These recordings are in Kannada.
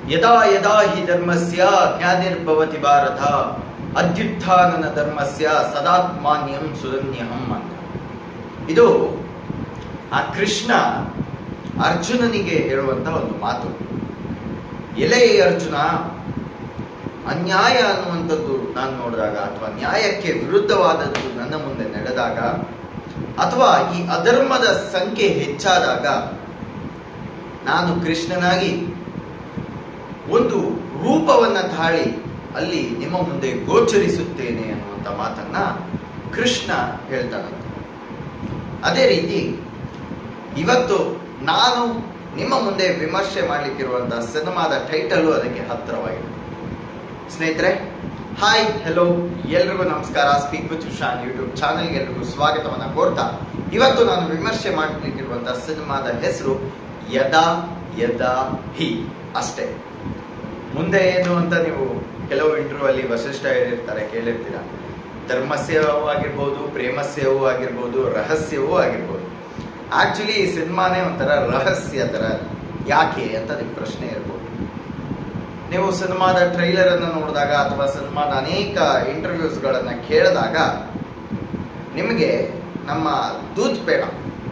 ಯದಾ ಯದಾ ಹಿ ಧರ್ಮಸ್ಯ ಜ್ಞಾನಿರ್ಭವತಿ ಭಾರತ ಅಧ್ಯುತ್ಥಾನನ ಧರ್ಮಸ್ಯ ಸದಾತ್ಮಾನ್ಯಂ ಸುರನ್ಯಹಂ ಅಂತ ಇದು ಆ ಕೃಷ್ಣ ಅರ್ಜುನನಿಗೆ ಹೇಳುವಂತ ಒಂದು ಮಾತು ಎಲೆ ಅರ್ಜುನ ಅನ್ಯಾಯ ಅನ್ನುವಂಥದ್ದು ನಾನು ನೋಡಿದಾಗ ಅಥವಾ ನ್ಯಾಯಕ್ಕೆ ವಿರುದ್ಧವಾದದ್ದು ನನ್ನ ಮುಂದೆ ನಡೆದಾಗ ಅಥವಾ ಈ ಅಧರ್ಮದ ಸಂಖ್ಯೆ ಹೆಚ್ಚಾದಾಗ ನಾನು ಕೃಷ್ಣನಾಗಿ ಒಂದು ರೂಪವನ್ನ ತಾಳಿ ಅಲ್ಲಿ ನಿಮ್ಮ ಮುಂದೆ ಗೋಚರಿಸುತ್ತೇನೆ ಅನ್ನುವಂಥ ಮಾತನ್ನ ಕೃಷ್ಣ ಹೇಳ್ತಾನಂತೆ ಅದೇ ರೀತಿ ಇವತ್ತು ನಾನು ನಿಮ್ಮ ಮುಂದೆ ವಿಮರ್ಶೆ ಮಾಡಲಿಕ್ಕಿರುವಂತಹ ಸಿನಿಮಾದ ಟೈಟಲ್ಲು ಅದಕ್ಕೆ ಹತ್ತಿರವಾಗಿದೆ ಸ್ನೇಹಿತರೆ ಹಾಯ್ ಹೆಲೋ ಎಲ್ರಿಗೂ ನಮಸ್ಕಾರ ಸ್ಪೀಕ್ ವಿತ್ ಶುಶಾನ್ ಯೂಟ್ಯೂಬ್ ಚಾನೆಲ್ಗೆ ಎಲ್ರಿಗೂ ಸ್ವಾಗತವನ್ನ ಕೋರ್ತಾ ಇವತ್ತು ನಾನು ವಿಮರ್ಶೆ ಮಾಡಲಿಕ್ಕಿರುವಂತಹ ಸಿನಿಮಾದ ಹೆಸರು ಯದಾ ಯದಾ ಹಿ ಅಷ್ಟೇ ಮುಂದೆ ಏನು ಅಂತ ನೀವು ಕೆಲವು ಇಂಟರ್ವ್ಯೂ ಅಲ್ಲಿ ವಶಿಷ್ಠ ಹೇಳಿರ್ತಾರೆ ಕೇಳಿರ್ತೀರ ಧರ್ಮಸ್ಯವೂ ಆಗಿರ್ಬೋದು ಪ್ರೇಮಸ್ಯವೂ ಆಗಿರ್ಬೋದು ರಹಸ್ಯವೂ ಆಗಿರ್ಬೋದು ಆಕ್ಚುಲಿ ಈ ಸಿನಿಮಾನೇ ಒಂಥರ ರಹಸ್ಯ ತರ ಯಾಕೆ ಅಂತ ನಿಮ್ ಪ್ರಶ್ನೆ ಇರ್ಬೋದು ನೀವು ಸಿನಿಮಾದ ಟ್ರೈಲರ್ ಅನ್ನು ನೋಡಿದಾಗ ಅಥವಾ ಸಿನಿಮಾದ ಅನೇಕ ಇಂಟರ್ವ್ಯೂಸ್ ಗಳನ್ನ ಕೇಳಿದಾಗ ನಿಮಗೆ ನಮ್ಮ ದೂತ್ ಪೇಡ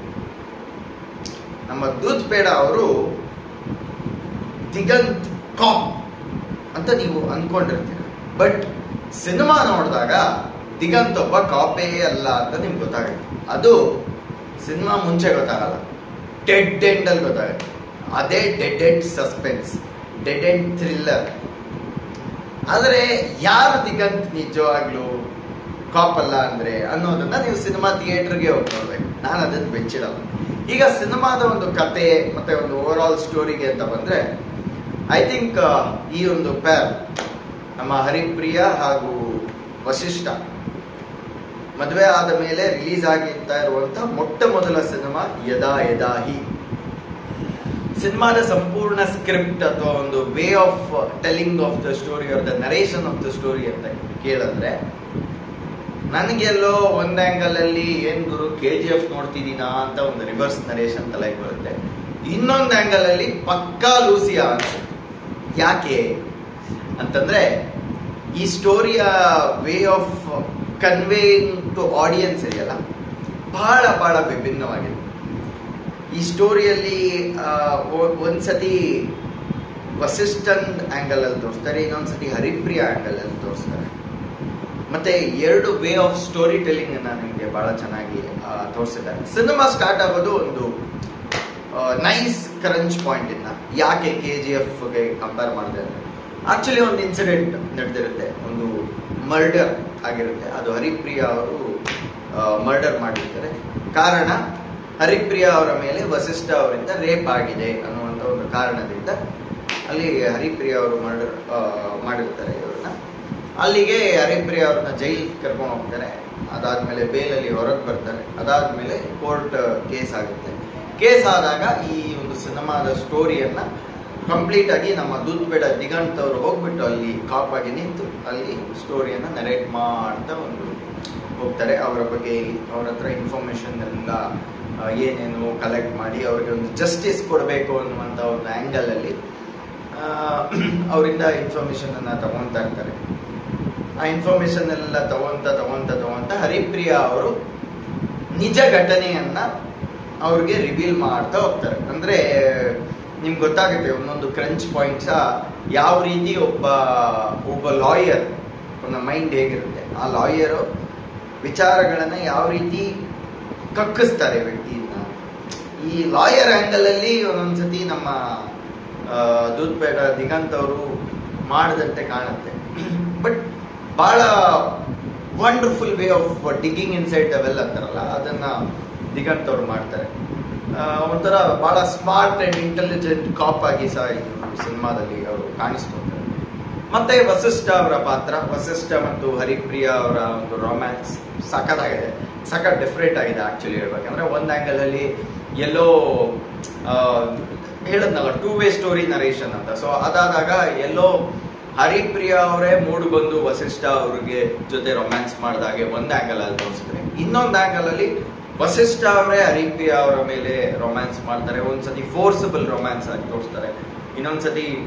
ನಮ್ಮ ದೂತ್ ಪೇಡ ಅವರು ದಿಗಂತ್ ಕಾಮ್ ಅಂತ ನೀವು ಅನ್ಕೊಂಡಿರ್ತೀರ ಬಟ್ ಸಿನಿಮಾ ನೋಡಿದಾಗ ದಿಗಂತ್ ಒಬ್ಬ ಕಾಪೇ ಅಲ್ಲ ಅಂತ ನಿಮ್ಗೆ ಗೊತ್ತಾಗುತ್ತೆ ಅದು ಸಿನಿಮಾ ಮುಂಚೆ ಗೊತ್ತಾಗಲ್ಲ ಡೆಡ್ ಎಂಡ್ ಅಲ್ಲಿ ಗೊತ್ತಾಗುತ್ತೆ ಅದೇ dead end suspense dead end thriller ಆದರೆ ಯಾರು ದಿಗಂತ್ ನಿಜವಾಗ್ಲೂ ಕಾಪ್ ಅಲ್ಲ ಅಂದ್ರೆ ಅನ್ನೋದನ್ನ ನೀವು ಸಿನಿಮಾ ಥಿಯೇಟರ್ಗೆ ಹೋಗಿ ನೋಡ್ಬೇಕು ನಾನು ಅದನ್ನು ಬೆಚ್ಚಿಡಲ್ಲ ಈಗ ಸಿನಿಮಾದ ಒಂದು ಕತೆ ಮತ್ತೆ ಒಂದು ಓವರ್ ಆಲ್ ಸ್ಟೋರಿಗೆ ಅಂತ ಬಂದ್ರೆ ಐ ಥಿಂಕ್ ಈ ಒಂದು ಪ್ಯಾರ್ ನಮ್ಮ ಹರಿಪ್ರಿಯ ಹಾಗೂ ವಶಿಷ್ಠ ಮದುವೆ ಆದ ಮೇಲೆ ರಿಲೀಸ್ ಆಗಿರ್ತಾ ಇರುವಂತ ಮೊಟ್ಟ ಮೊದಲ ಸಿನಿಮಾ ಯದಾ ಯದಾ ಹಿ ಸಿನಿಮಾದ ಸಂಪೂರ್ಣ ಸ್ಕ್ರಿಪ್ಟ್ ಅಥವಾ ಒಂದು way of telling of the story or the narration of the story ಅಂತ ಕೇಳಿದ್ರೆ ನನಗೆಲ್ಲೋ ಒಂದ್ ಆಂಗಲ್ ಅಲ್ಲಿ ಏನ್ ಗುರು ಕೆ ಜಿ ಎಫ್ ನೋಡ್ತಿದ್ದೀನಾ ಅಂತ ಒಂದು ರಿವರ್ಸ್ ನರೇಷನ್ ತಲೆಗೆ ಬರುತ್ತೆ ಇನ್ನೊಂದು ಆಂಗಲ್ ಅಲ್ಲಿ ಪಕ್ಕಾ ಲೂಸಿಯಾ ಅನ್ಸುತ್ತೆ ಯಾಕೆ ಅಂತಂದ್ರೆ ಈ ಸ್ಟೋರಿಯ way of conveying to audience ಇದೆಯಲ್ಲ ಬಹಳ ಬಹಳ ವಿಭಿನ್ನವಾಗಿದೆ ಈ ಸ್ಟೋರಿಯಲ್ಲಿ ಒಂದ್ಸತಿ ವಸಿಷ್ಠನ್ ಆಂಗಲ್ ಅಲ್ಲಿ ತೋರಿಸ್ತಾರೆ ಇನ್ನೊಂದ್ಸತಿ ಹರಿಪ್ರಿಯ ಆಂಗಲ್ ಅಲ್ಲಿ ತೋರಿಸ್ತಾರೆ ಮತ್ತೆ ಎರಡು ವೇ ಆಫ್ ಸ್ಟೋರಿ ಟೆಲಿಂಗ್ ಅನ್ನ ನಿಮಗೆ ಬಹಳ ಚೆನ್ನಾಗಿ ತೋರಿಸಿದ್ದಾರೆ ಸಿನಿಮಾ ಸ್ಟಾರ್ಟ್ ಆಗೋದು ಒಂದು ನೈಸ್ ಕ್ರಂಚ್ ಪಾಯಿಂಟ್ ಇಂದ ಯಾಕೆ ಕೆ ಜಿ ಎಫ್ಗೆ ಕಂಪೇರ್ ಮಾಡಿದೆ ಅಂದ್ರೆ ಆಕ್ಚುಲಿ ಒಂದು ಇನ್ಸಿಡೆಂಟ್ ನಡೆದಿರುತ್ತೆ ಒಂದು ಮರ್ಡರ್ ಆಗಿರುತ್ತೆ ಅದು ಹರಿಪ್ರಿಯ ಅವರು ಮರ್ಡರ್ ಮಾಡಿರ್ತಾರೆ ಕಾರಣ ಹರಿಪ್ರಿಯ ಅವರ ಮೇಲೆ ವಸಿಷ್ಠ ಅವರಿಂದ ರೇಪ್ ಆಗಿದೆ ಅನ್ನುವಂಥ ಒಂದು ಕಾರಣದಿಂದ ಅಲ್ಲಿ ಹರಿಪ್ರಿಯ ಅವರು ಮರ್ಡರ್ ಮಾಡಿರ್ತಾರೆ ಇವ್ರನ್ನ ಅಲ್ಲಿಗೆ ಹರಿಪ್ರಿಯ ಅವ್ರನ್ನ ಜೈಲ್ ಕರ್ಕೊಂಡು ಹೋಗ್ತಾರೆ ಅದಾದ್ಮೇಲೆ ಬೇಲಲ್ಲಿ ಹೊರಗೆ ಬರ್ತಾರೆ ಅದಾದ್ಮೇಲೆ ಕೋರ್ಟ್ ಕೇಸ್ ಆಗುತ್ತೆ ಕೇಸ್ ಆದಾಗ ಈ ಒಂದು ಸಿನಿಮಾದ ಸ್ಟೋರಿಯನ್ನ ಕಂಪ್ಲೀಟ್ ಆಗಿ ನಮ್ಮ ದೂತ್ಬೇಡ ದಿಗಂತ್ ಅವರು ಹೋಗ್ಬಿಟ್ಟು ಅಲ್ಲಿ ಕಾಪ್ ಆಗಿ ನಿಂತು ಅಲ್ಲಿ ಸ್ಟೋರಿಯನ್ನ ನರೇಟ್ ಮಾಡ್ತಾ ಒಂದು ಹೋಗ್ತಾರೆ ಅವರ ಬಗ್ಗೆ ಅವ್ರ ಹತ್ರ ಇನ್ಫಾರ್ಮೇಶನ್ ಎಲ್ಲ ಏನೇನು ಕಲೆಕ್ಟ್ ಮಾಡಿ ಅವ್ರಿಗೆ ಒಂದು ಜಸ್ಟಿಸ್ ಕೊಡಬೇಕು ಅನ್ನುವಂಥ ಒಂದು ಆಂಗಲ್ ಅಲ್ಲಿ ಅವರಿಂದ ಇನ್ಫಾರ್ಮೇಶನ್ ಅನ್ನ ತಗೊಂತಾ ಇರ್ತಾರೆ ಆ ಇನ್ಫಾರ್ಮೇಶನ್ ಎಲ್ಲ ತಗೊಂತ ತಗೊಂತ ತಗೊಂತ ಹರಿಪ್ರಿಯ ಅವರು ನಿಜ ಘಟನೆಯನ್ನ ಅವ್ರಿಗೆ ರಿವೀಲ್ ಮಾಡ್ತಾ ಹೋಗ್ತಾರೆ ಅಂದ್ರೆ ನಿಮ್ಗೆ ಗೊತ್ತಾಗುತ್ತೆ ಒಂದೊಂದು ಕ್ರಂಚ್ ಪಾಯಿಂಟ್ಸ್ ಯಾವ ರೀತಿ ಒಬ್ಬ ಒಬ್ಬ ಲಾಯರ್ ಒಂದು ಮೈಂಡ್ ಹೇಗಿರುತ್ತೆ ಆ ಲಾಯರು ವಿಚಾರಗಳನ್ನ ಯಾವ ರೀತಿ ಕಕ್ಕಿಸ್ತಾರೆ ವ್ಯಕ್ತಿಯನ್ನ ಈ ಲಾಯರ್ ಆಂಗಲ್ ಅಲ್ಲಿ ಒಂದೊಂದ್ಸತಿ ನಮ್ಮ ದೂದ್ಪೇಟ ದಿಗಂತ್ ಅವರು ಮಾಡದಂತೆ ಕಾಣುತ್ತೆ ಬಟ್ ಬಹಳ wonderful way of digging inside level ಅಂತಾರಲ್ಲ ಅದನ್ನ ದಿಗಂತ್ ಅವ್ರು ಮಾಡ್ತಾರೆ ಒಂಥರ ಬಹಳ ಸ್ಮಾರ್ಟ್ ಅಂಡ್ ಇಂಟೆಲಿಜೆಂಟ್ ಕಾಪ್ ಆಗಿ ಸಹ ಇದು ಸಿನಿಮಾದಲ್ಲಿ ಅವರು ಕಾಣಿಸ್ಕೊತಾರೆ ಮತ್ತೆ ವಸಿಷ್ಠ ಅವರ ಪಾತ್ರ ವಸಿಷ್ಠ ಮತ್ತು ಹರಿಪ್ರಿಯ ಅವರ ಒಂದು ರೊಮ್ಯಾನ್ಸ್ ಸಖತ್ತಾಗಿದೆ ಸಖತ್ ಡಿಫ್ರೆಂಟ್ ಆಗಿದೆ ಆಕ್ಚುಲಿ ಹೇಳ್ಬೇಕಂದ್ರೆ ಒಂದ್ ಆಂಗಲ್ ಅಲ್ಲಿ ಎಲ್ಲೋ ಹೇಳದ್ನಲ್ಲ ಟೂ ವೇ ಸ್ಟೋರಿ ನರೇಷನ್ ಅಂತ ಸೊ ಅದಾದಾಗ ಎಲ್ಲೋ ಹರಿಪ್ರಿಯ ಅವರೇ ಮೂಡ್ ಬಂದು ವಸಿಷ್ಠ ಅವ್ರಿಗೆ ಜೊತೆ ರೊಮ್ಯಾನ್ಸ್ ಮಾಡಿದಾಗೆ ಒಂದ್ ಆಂಗಲ್ ಅಲ್ಲಿ ತೋರಿಸಿದ್ರೆ ಇನ್ನೊಂದ್ ಆಂಗಲ್ ಅಲ್ಲಿ ವಸಿಷ್ಠ ಅವರೇ ಹರಿಪ್ರಿಯ ಅವರ ಮೇಲೆ ರೊಮ್ಯಾನ್ಸ್ ಮಾಡ್ತಾರೆ ಒಂದ್ಸತಿ ಫೋರ್ಸಬಲ್ ರೊಮ್ಯಾನ್ಸ್ ಆಗಿ ತೋರಿಸ್ತಾರೆ ಇನ್ನೊಂದ್ಸತಿ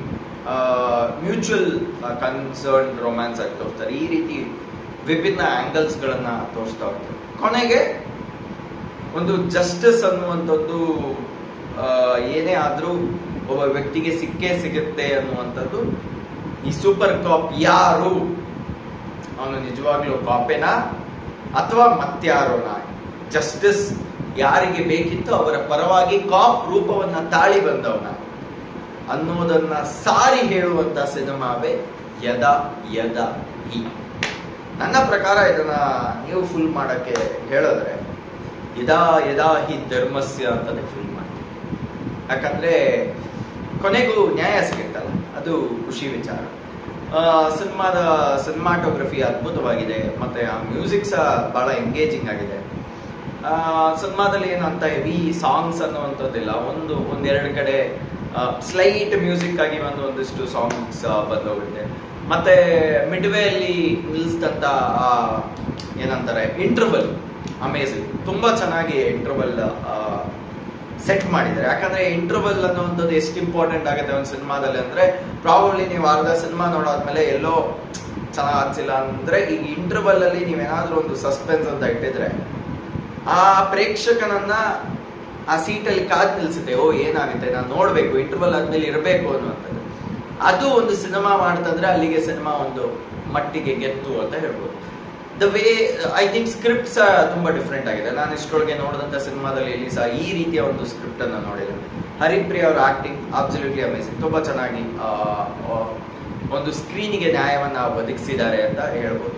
ಮ್ಯೂಚುವಲ್ ಕನ್ಸರ್ನ್ ರೊಮ್ಯಾನ್ಸ್ ಆಗಿ ತೋರಿಸ್ತಾರೆ ಈ ರೀತಿ ವಿಭಿನ್ನ ಆಂಗಲ್ಸ್ಗಳನ್ನ ತೋರಿಸ್ತಾ ಹೋಗ್ತಾರೆ ಕೊನೆಗೆ ಒಂದು ಜಸ್ಟಿಸ್ ಅನ್ನುವಂಥದ್ದು ಆ, ಏನೇ ಆದ್ರೂ ಒಬ್ಬ ವ್ಯಕ್ತಿಗೆ ಸಿಕ್ಕೇ ಸಿಗುತ್ತೆ ಅನ್ನುವಂಥದ್ದು ಈ ಸೂಪರ್ ಕಾಪ್ ಯಾರು ಅವನು ನಿಜವಾಗ್ಲೂ ಕಾಪೇನಾ ಅಥವಾ ಮತ್ಯಾರೋನ ಜಸ್ಟಿಸ್ ಯಾರಿಗೆ ಬೇಕಿತ್ತು ಅವರ ಪರವಾಗಿ ಕಾಪ್ ರೂಪವನ್ನ ತಾಳಿ ಬಂದವನ ಅನ್ನೋದನ್ನ ಸಾರಿ ಹೇಳುವಂತ ಸಿನಿಮಾವೇ ಯದ ಯದ ಹಿ ನನ್ನ ಪ್ರಕಾರ ಇದನ್ನ ನೀವು ಫುಲ್ ಮಾಡಕ್ಕೆ ಹೇಳಿದ್ರೆ ಯದಾ ಯದಾ ಹಿ ಧರ್ಮಸ್ಯ ಅಂತಾನೆ ಫುಲ್ ಮಾಡ್ತೀನಿ ಯಾಕಂದ್ರೆ ಕೊನೆಗೂ ನ್ಯಾಯ ಸಿಗುತ್ತಲ್ಲ ಅದು ಖುಷಿ ವಿಚಾರ ಸಿನಿಮಾದ ಸಿನಿಮಾಟೋಗ್ರಫಿ ಅದ್ಭುತವಾಗಿದೆ ಮತ್ತೆ ಆ ಮ್ಯೂಸಿಕ್ ಸಹ ಬಹಳ ಎಂಗೇಜಿಂಗ್ ಆಗಿದೆ ಆ, ಸಿನಿಮಾದಲ್ಲಿ ಏನು ಅಂತ ಹೆವಿ ಸಾಂಗ್ಸ್ ಅನ್ನುವಂಥದ್ದಿಲ್ಲ ಒಂದು ಒಂದೆರಡು ಕಡೆ ಸ್ಲೈಟ್ ಮ್ಯೂಸಿಕ್ ಆಗಿ ಒಂದು ಒಂದಿಷ್ಟು ಸಾಂಗ್ಸ್ ಬಂದೋಗುತ್ತೆ ಮತ್ತೆ ಮಿಡ್ವೇ ಅಲ್ಲಿ ನಿಲ್ಲಿಸಿದಂತ ಆ, ಏನಂತಾರೆ ಇಂಟರ್ವಲ್ ಅಮೇಝಿಂಗ್ ತುಂಬಾ ಚೆನ್ನಾಗಿ ಇಂಟರ್ವಲ್ ಸೆಟ್ ಮಾಡಿದ್ದಾರೆ ಯಾಕಂದ್ರೆ ಇಂಟರ್ವಲ್ ಅನ್ನುವಂಥದ್ದು ಎಷ್ಟು ಇಂಪಾರ್ಟೆಂಟ್ ಆಗುತ್ತೆ ಒಂದು ಸಿನಿಮಾದಲ್ಲಿ ಅಂದ್ರೆ ಪ್ರಾಬಬ್ಲಿ ನೀವು ಅರ್ಧ ಸಿನಿಮಾ ನೋಡಾದ್ಮೇಲೆ ಎಲ್ಲೋ ಚೆನ್ನಾಗಿ ಅನ್ಸಿಲ್ಲ ಅಂದ್ರೆ ಈ ಇಂಟರ್ವಲ್ ಅಲ್ಲಿ ನೀವೇನಾದ್ರೂ ಒಂದು ಸಸ್ಪೆನ್ಸ್ ಅಂತ ಇಟ್ಟಿದ್ರೆ ಆ ಪ್ರೇಕ್ಷಕನನ್ನ ಆ ಸೀಟಲ್ಲಿ ಕಾದ್ ನಿಲ್ಸುತ್ತೆ ಓ ಏನಾಗುತ್ತೆ ನಾನು ನೋಡ್ಬೇಕು ಇಂಟರ್ವಲ್ ಆದ್ಮೇಲೆ ಇರಬೇಕು ಅನ್ನುವಂಥದ್ದು ಅದು ಒಂದು ಸಿನಿಮಾ ಮಾಡ್ತಂದ್ರೆ ಅಲ್ಲಿಗೆ ಸಿನಿಮಾ ಒಂದು ಮಟ್ಟಿಗೆ ಗೆತ್ತು ಅಂತ ಹೇಳ್ಬೋದು the way I think script ಸಹ ತುಂಬಾ ಡಿಫ್ರೆಂಟ್ ಆಗಿದೆ ನಾನು ಇಷ್ಟೊಳಗೆ ನೋಡಿದಂಥ ಸಿನಿಮಾದಲ್ಲಿ ಇಲ್ಲಿ ಸಹ ಈ ರೀತಿಯ ಒಂದು ಸ್ಕ್ರಿಪ್ಟ್ ಅನ್ನು ನೋಡಿಲ್ಲ ಹರಿಪ್ರಿಯ ಅವರ ಆಕ್ಟಿಂಗ್ ಅಬ್ಸಲ್ಯೂಟ್ಲಿ ಅಮೇಸಿಂಗ್ ತುಂಬಾ ಚೆನ್ನಾಗಿ ಆ, ಆ, ಒಂದು ಸ್ಕ್ರೀನಿಗೆ ನ್ಯಾಯವನ್ನ ಒದಗಿಸಿದ್ದಾರೆ ಅಂತ ಹೇಳ್ಬೋದು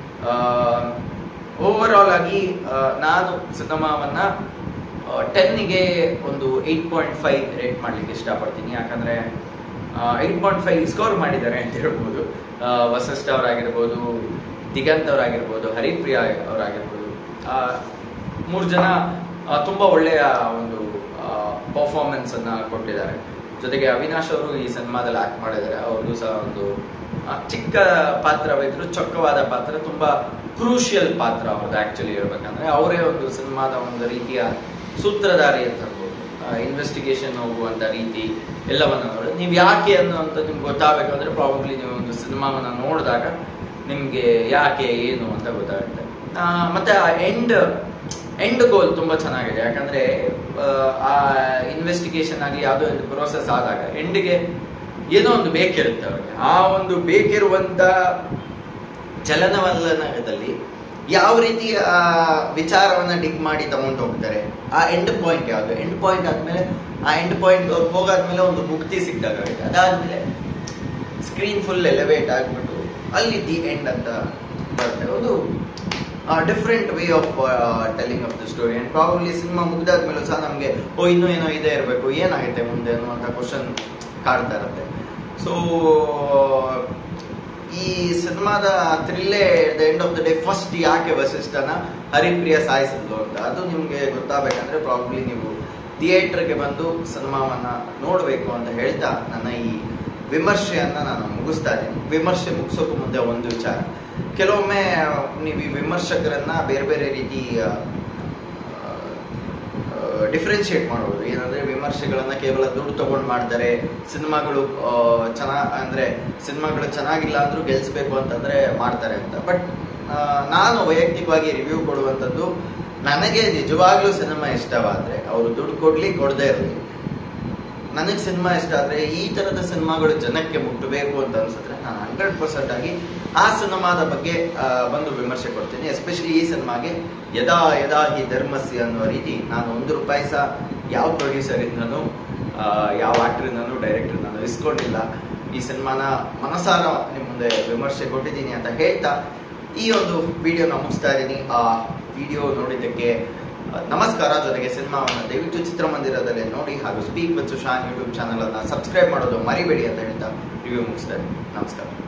ಓವರ್ ಆಲ್ ಆಗಿ ಆ, ನಾನು ಸಿನಿಮಾವನ್ನ ಟೆನ್ನಿಗೆ ಒಂದು ಏಯ್ಟ್ ಪಾಯಿಂಟ್ ಫೈವ್ ರೇಟ್ ಮಾಡ್ಲಿಕ್ಕೆ ಇಷ್ಟಪಡ್ತೀನಿ ಯಾಕಂದ್ರೆ ಏಯ್ಟ್ ಪಾಯಿಂಟ್ ಫೈವ್ ಸ್ಕೋರ್ ಮಾಡಿದ್ದಾರೆ ಅಂತ ಹೇಳ್ಬೋದು ಆ, ವಸಿಷ್ಠ ಅವರಾಗಿರ್ಬೋದು ದಿಗಂತ್ ಅವರಾಗಿರ್ಬೋದು ಹರಿಪ್ರಿಯಾ ಅವರಾಗಿರ್ಬೋದು ಆ, ಮೂರು ಜನ ಆ, ತುಂಬಾ ಒಳ್ಳೆಯ ಒಂದು ಪರ್ಫಾರ್ಮೆನ್ಸ್ ಅನ್ನ ಕೊಟ್ಟಿದ್ದಾರೆ ಜೊತೆಗೆ ಅವಿನಾಶ್ ಅವರು ಈ ಸಿನಿಮಾದಲ್ಲಿ ಆಕ್ಟ್ ಮಾಡಿದ್ದಾರೆ ಅವ್ರಿಗೂ ಸಹ ಒಂದು ಆ, ಚಿಕ್ಕ ಪಾತ್ರವಿದ್ರು ಚೊಕ್ಕವಾದ ಪಾತ್ರ ತುಂಬಾ ಕ್ರೂಷಿಯಲ್ ಪಾತ್ರ ಅವ್ರದ್ದು ಆಕ್ಚುಲಿ ಹೇಳ್ಬೇಕಂದ್ರೆ ಅವರೇ ಒಂದು ಸಿನಿಮಾದ ಒಂದು ರೀತಿಯ ಸೂತ್ರಧಾರಿ ಅಂತ ಹೇಳ್ಬೋದು ಇನ್ವೆಸ್ಟಿಗೇಷನ್ ಹೋಗುವಂತ ರೀತಿ ಎಲ್ಲವನ್ನ ನೋಡಿ ನೀವು ಯಾಕೆ ಅನ್ನೋಂಥ ನಿಮ್ಗೆ ಗೊತ್ತಾಗಬೇಕು ಅಂದ್ರೆ ಪ್ರಾಬಬ್ಲಿ ನೀವು ಒಂದು ಸಿನಿಮಾವನ್ನ ನೋಡಿದಾಗ ನಿಮ್ಗೆ ಯಾಕೆ ಏನು ಅಂತ ಗೊತ್ತಾಗುತ್ತೆ ಆ, ಮತ್ತೆ ಆ ಎಂಡ್ ಎಂಡ್ ಗೋಲ್ ತುಂಬಾ ಚೆನ್ನಾಗಿದೆ ಯಾಕಂದ್ರೆ ಆ, ಆ ಇನ್ವೆಸ್ಟಿಗೇಷನ್ ಆಗಿ ಯಾವುದೋ ಒಂದು ಪ್ರೋಸೆಸ್ ಆದಾಗ ಎಂಡ್ಗೆ ಏನೋ ಒಂದು ಬೇಕಿರುತ್ತೆ ಅವ್ರಿಗೆ ಆ ಒಂದು ಬೇಕಿರುವಂತ ಚಲನವಲನದಲ್ಲಿ ಯಾವ ರೀತಿ ಆ ವಿಚಾರವನ್ನ ಡಿಗ್ ಮಾಡಿ ತಗೊಂಡು ಹೋಗ್ತಾರೆ ಆ ಎಂಡ್ ಪಾಯಿಂಟ್ ಯಾವುದು ಎಂಡ್ ಪಾಯಿಂಟ್ ಆದ್ಮೇಲೆ ಆ ಎಂಡ್ ಪಾಯಿಂಟ್ ಅವ್ರು ಹೋಗಾದ್ಮೇಲೆ ಒಂದು ಮುಕ್ತಿ ಸಿಕ್ಕಾಗ ಅದಾದ್ಮೇಲೆ ಸ್ಕ್ರೀನ್ ಫುಲ್ ಎಲಿವೇಟ್ ಆಗ್ಬಿಟ್ಟು ಅಲ್ಲಿ ದಿ ಎಂಡ್ ಅಂತ ಬರುತ್ತೆ ಒಂದು different way of telling of the story and probably cinema ಮುಗ್ದಾದ್ಮೇಲೂ ಸಹ ನಮಗೆ ಓ ಇನ್ನೂ ಏನೋ ಇದೇ ಇರಬೇಕು ಏನಾಗುತ್ತೆ ಮುಂದೆ ಅನ್ನುವಂಥ ಕ್ವಶನ್ ಕಾಡ್ತಾ ಇರುತ್ತೆ ಸೊ ಈ ಸಿನಿಮಾದ ಥ್ರಿಲ್ಲೇ the end of the day first ಯಾಕೆ ವಸಿಷ್ಠನ ಹರಿಪ್ರಿಯ ಸಾಯಿಸಿದ್ಲು ಅಂತ ಅದು ನಿಮಗೆ ಗೊತ್ತಾಗಬೇಕಂದ್ರೆ ಪ್ರಾಬ್ಲಿ ನೀವು ಥಿಯೇಟರ್ಗೆ ಬಂದು ಸಿನಿಮಾವನ್ನ ನೋಡಬೇಕು ಅಂತ ಹೇಳ್ತಾ ನನ್ನ ಈ ವಿಮರ್ಶೆಯನ್ನ ನಾನು ಮುಗಿಸ್ತಾ ಇದ್ದೀನಿ ವಿಮರ್ಶೆ ಮುಗಿಸೋಕ್ಕೂ ಮುಂದೆ ಒಂದು ವಿಚಾರ ಕೆಲವೊಮ್ಮೆ ನೀವು ಈ ವಿಮರ್ಶಕರನ್ನ ಬೇರೆ ಬೇರೆ ರೀತಿ ಡಿಫ್ರೆನ್ಶಿಯೇಟ್ ಮಾಡ್ಬೋದು ಏನಂದ್ರೆ ವಿಮರ್ಶೆಗಳನ್ನ ಕೇವಲ ದುಡ್ಡು ತಗೊಂಡು ಮಾಡ್ತಾರೆ ಸಿನಿಮಾಗಳು ಚೆನ್ನ ಅಂದ್ರೆ ಸಿನಿಮಾಗಳು ಚೆನ್ನಾಗಿಲ್ಲ ಅಂದ್ರೂ ಗೆಲ್ಸ್ಬೇಕು ಅಂತಂದ್ರೆ ಮಾಡ್ತಾರೆ ಅಂತ ಬಟ್ ನಾನು ವೈಯಕ್ತಿಕವಾಗಿ ರಿವ್ಯೂ ಕೊಡುವಂಥದ್ದು ನನಗೆ ನಿಜವಾಗ್ಲೂ ಸಿನಿಮಾ ಇಷ್ಟವಾದ್ರೆ ಅವರು ದುಡ್ಡು ಕೊಡ್ಲಿ ಕೊಡದೇ ಇರಲಿ ನನಗೆ ಸಿನಿಮಾ ಇಷ್ಟ ಆದ್ರೆ ಈ ತರದ ಸಿನಿಮಾಗಳು ಜನಕ್ಕೆ ಮುಟ್ಟಬೇಕು ಅಂತ ಅನ್ಸಿದ್ರೆ ನಾನು ಹಂಡ್ರೆಡ್ ಪರ್ಸೆಂಟ್ ಆಗಿ ಆ ಸಿನಿಮಾದ ಬಗ್ಗೆ ಆ, ಬಂದು ವಿಮರ್ಶೆ ಕೊಡ್ತೀನಿ ಎಸ್ಪೆಷಲಿ ಈ ಸಿನಿಮಾಗೆ ಯದಾ ಯದಾ ಹಿ ಧರ್ಮಸ್ಯ ಅನ್ನುವ ರೀತಿ ನಾನು ಒಂದು ರೂಪಾಯಿ ಸಹ ಯಾವ ಪ್ರೊಡ್ಯೂಸರ್ ಇಂದನೂ ಆ, ಯಾವ ಆಕ್ಟರಿಂದನೂ ಡೈರೆಕ್ಟರ್ನೂ ಇಸ್ಕೊಂಡಿಲ್ಲ ಈ ಸಿನಿಮಾನ ಮನಸಾರ ನಿಮ್ಮ ಮುಂದೆ ವಿಮರ್ಶೆ ಕೊಟ್ಟಿದ್ದೀನಿ ಅಂತ ಹೇಳ್ತಾ ಈ ಒಂದು ವಿಡಿಯೋನ ಮುಗಿಸ್ತಾ ಇದ್ದೀನಿ ಆ ವಿಡಿಯೋ ನೋಡಿದ್ದಕ್ಕೆ ಆ, ನಮಸ್ಕಾರ ಜೊತೆಗೆ ಸಿನಿಮಾವನ್ನು ದಯವಿಟ್ಟು ಚಿತ್ರಮಂದಿರದಲ್ಲಿ ನೋಡಿ ಹಾಗೂ speak with Sushan YouTube channel ಅನ್ನ ಸಬ್ಸ್ಕ್ರೈಬ್ ಮಾಡೋದು ಮರಿಬೇಡಿ ಅಂತ ಹೇಳ್ತಾ ರಿವ್ಯೂ ಮುಗಿಸ್ತಾ ಇದ್ದೀನಿ ನಮಸ್ಕಾರ